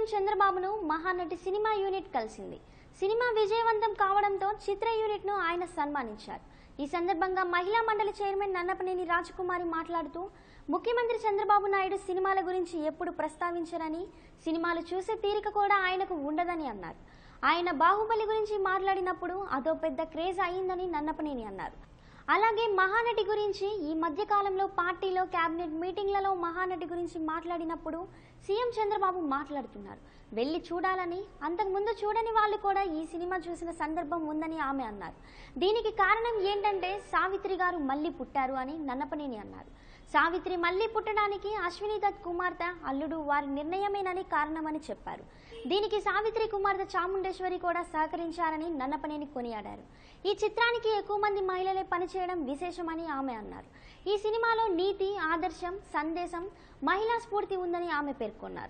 చంద్రబాబును Mahanati cinema unit కలిసింది cinema విజయవంతం కావడంతో చిత్ర యూనిట్ ను ఆయన సన్మానించారు ఈ సందర్భంగా మహిళా మండలి చైర్మన్ నన్నపనేని రాజకుమారి మాట్లాడుతూ ముఖ్యమంత్రి చంద్రబాబు నాయుడు సినిమాల గురించి ఎప్పుడు ప్రస్తావించరని సినిమాలు చూసే తీరిక కూడా ఆయనకు ఉండదని అన్నారు ఆయన బాహుబలి గురించి మాట్లాడినప్పుడు అదో పెద్ద క్రేజ్ అయిందని నన్నపనేని అన్నారు అలాగే మహానటి గురించి ఈ మధ్య కాలంలో పార్టీలో కేబినెట్ మీటింగ్లలో మహానటి గురించి మాట్లాడినప్పుడు సీఎం చంద్రబాబు మాట్లాడుతున్నారు వెళ్ళి చూడాలని అంతకుముందు చూడని వాళ్ళు కూడా ఈ సినిమా చూసిన సందర్భం ఉందని ఆమె అన్నారు దీనికి కారణం ఏంటంటే సావిత్రి గారు మళ్ళీ పుట్టారు అని నన్నపనేని అన్నారు సావిత్రి మళ్ళీ పుట్టడానికి అశ్విని దత్ కుమార్తె అల్లుడు వారి నిర్ణయమేనని కారణమని చెప్పారు దీనికి సావిత్రి కుమార్తె చాముండేశ్వరి కూడా సహకరించారని నన్నపనేని కొనియాడారు ఈ చిత్రానికి ఎక్కువ మంది మహిళలే పనిచేయడం విశేషమని ఆమె అన్నారు ఈ సినిమాలో నీతి ఆదర్శం సందేశం మహిళా స్ఫూర్తి ఉందని ఆమె పేర్కొన్నారు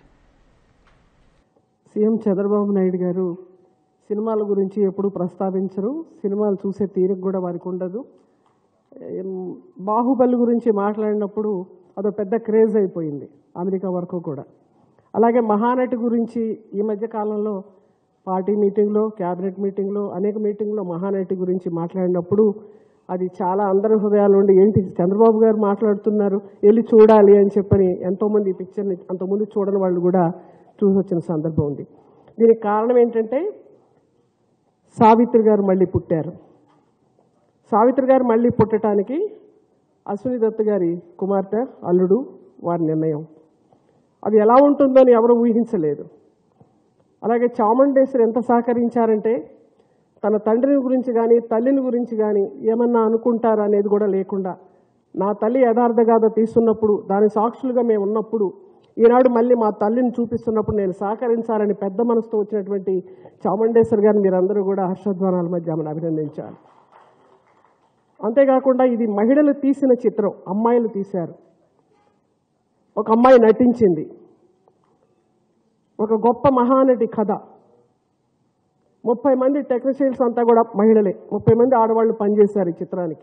సీఎం చంద్రబాబు నాయుడు గారు సినిమాల గురించి ఎప్పుడు ప్రస్తావించరు సినిమాలు చూసే తీరిక కూడా వారికి ఉండదు ఏం, బాహుబలి గురించి మాట్లాడినప్పుడు అదో పెద్ద క్రేజ్ అయిపోయింది అమెరికా వరకు కూడా అలాగే మహానటి గురించి ఈ మధ్య కాలంలో పార్టీ మీటింగ్లో క్యాబినెట్ మీటింగ్లో అనేక మీటింగ్లో మహానటి గురించి మాట్లాడినప్పుడు అది చాలా అందరి హృదయాల నుండి ఏంటి చంద్రబాబు గారు మాట్లాడుతున్నారు వెళ్ళి చూడాలి అని చెప్పని ఎంతోమంది ఈ పిక్చర్ని అంతకుముందు చూడని వాళ్ళు కూడా చూసి వచ్చిన సందర్భం ఉంది దీనికి కారణం ఏంటంటే సావిత్రి గారు మళ్ళీ పుట్టారు సావిత్రి గారు మళ్ళీ పుట్టడానికి అశ్విని దత్ గారి కుమార్తె అల్లుడు వారి నిర్ణయం అది ఎలా ఉంటుందో అని ఎవరు ఊహించలేదు అలాగే చాముండేశ్వరి ఎంత సహకరించారంటే తన తండ్రిని గురించి కానీ తల్లిని గురించి కానీ ఏమన్నా అనుకుంటారా అనేది కూడా లేకుండా నా తల్లి యథార్థగాథ తీస్తున్నప్పుడు దాని సాక్షులుగా మేము ఉన్నప్పుడు ఈనాడు మళ్ళీ మా తల్లిని చూపిస్తున్నప్పుడు నేను సహకరించాలని పెద్ద మనసుతో వచ్చినటువంటి చాముండేశ్వరి గారిని మీరందరూ కూడా హర్షధ్వానాల మధ్య ఆమెను అభినందించాలి అంతేకాకుండా ఇది మహిళలు తీసిన చిత్రం అమ్మాయిలు తీశారు ఒక అమ్మాయి నటించింది ఒక గొప్ప మహానటి కథ ముప్పై మంది టెక్నీషియన్స్ అంతా కూడా మహిళలే ముప్పై మంది ఆడవాళ్ళు పనిచేశారు ఈ చిత్రానికి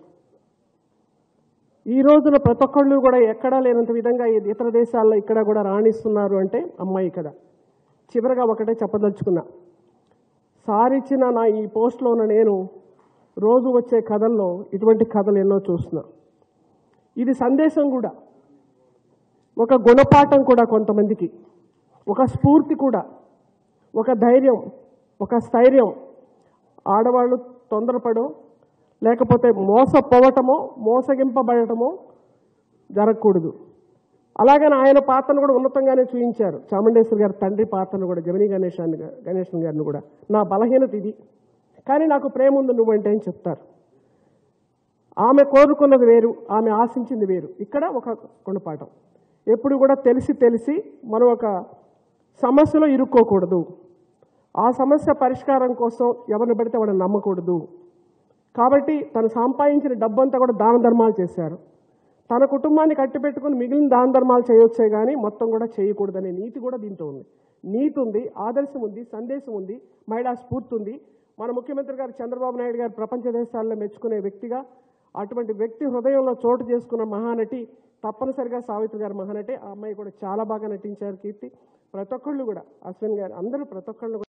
ఈ రోజున ప్రతి ఒక్కళ్ళు కూడా ఎక్కడా లేనంత విధంగా ఈ ఇతర దేశాల్లో ఇక్కడ కూడా రాణిస్తున్నారు అంటే అమ్మాయి కథ చివరగా ఒకటే చెప్పదలుచుకున్నా సారిచ్చిన నా ఈ పోస్ట్లో ఉన్న నేను రోజు వచ్చే కథల్లో ఇటువంటి కథలు ఎన్నో చూస్తున్నా ఇది సందేశం కూడా ఒక గుణపాఠం కూడా కొంతమందికి ఒక స్ఫూర్తి కూడా ఒక ధైర్యం ఒక స్థైర్యం ఆడవాళ్ళు తొందరపడో లేకపోతే మోసపోవటమో మోసగింపబడటమో జరగకూడదు అలాగని ఆయన పాత్రను కూడా ఉన్నతంగానే చూపించారు చాముండేశ్వరి గారి తండ్రి పాత్రను కూడా జమిని గణేశాన్ని గణేశన్ గారిని కూడా నా బలహీనత ఇది కానీ నాకు ప్రేమ ఉంది నువ్వంటే అని చెప్తారు ఆమె కోరుకున్నది వేరు ఆమె ఆశించింది వేరు ఇక్కడ ఒక గుణపాఠం ఎప్పుడు కూడా తెలిసి తెలిసి మనం ఒక సమస్యలో ఇరుక్కోకూడదు ఆ సమస్య పరిష్కారం కోసం ఎవరిని పడితే వాడిని నమ్మకూడదు కాబట్టి తను సంపాదించిన డబ్బంతా కూడా దాన ధర్మాలు చేశారు తన కుటుంబాన్ని కట్టిపెట్టుకుని మిగిలిన దాన ధర్మాలు చేయొచ్చే కానీ మొత్తం కూడా చేయకూడదనే నీతి కూడా దీంతో ఉంది నీతి ఉంది ఆదర్శం ఉంది సందేశం ఉంది మహిళా స్ఫూర్తి ఉంది మన ముఖ్యమంత్రి గారు చంద్రబాబు నాయుడు గారు ప్రపంచ దేశాల్లో మెచ్చుకునే వ్యక్తిగా అటువంటి వ్యక్తి హృదయంలో చోటు చేసుకున్న మహానటి తప్పనిసరిగా సావిత్రి గారు మహానటి ఆ అమ్మాయి కూడా చాలా బాగా నటించారు కీర్తి ప్రతి ఒక్కళ్ళు కూడా అశ్విన్ గారు అందరూ ప్రతి ఒక్కళ్ళు కూడా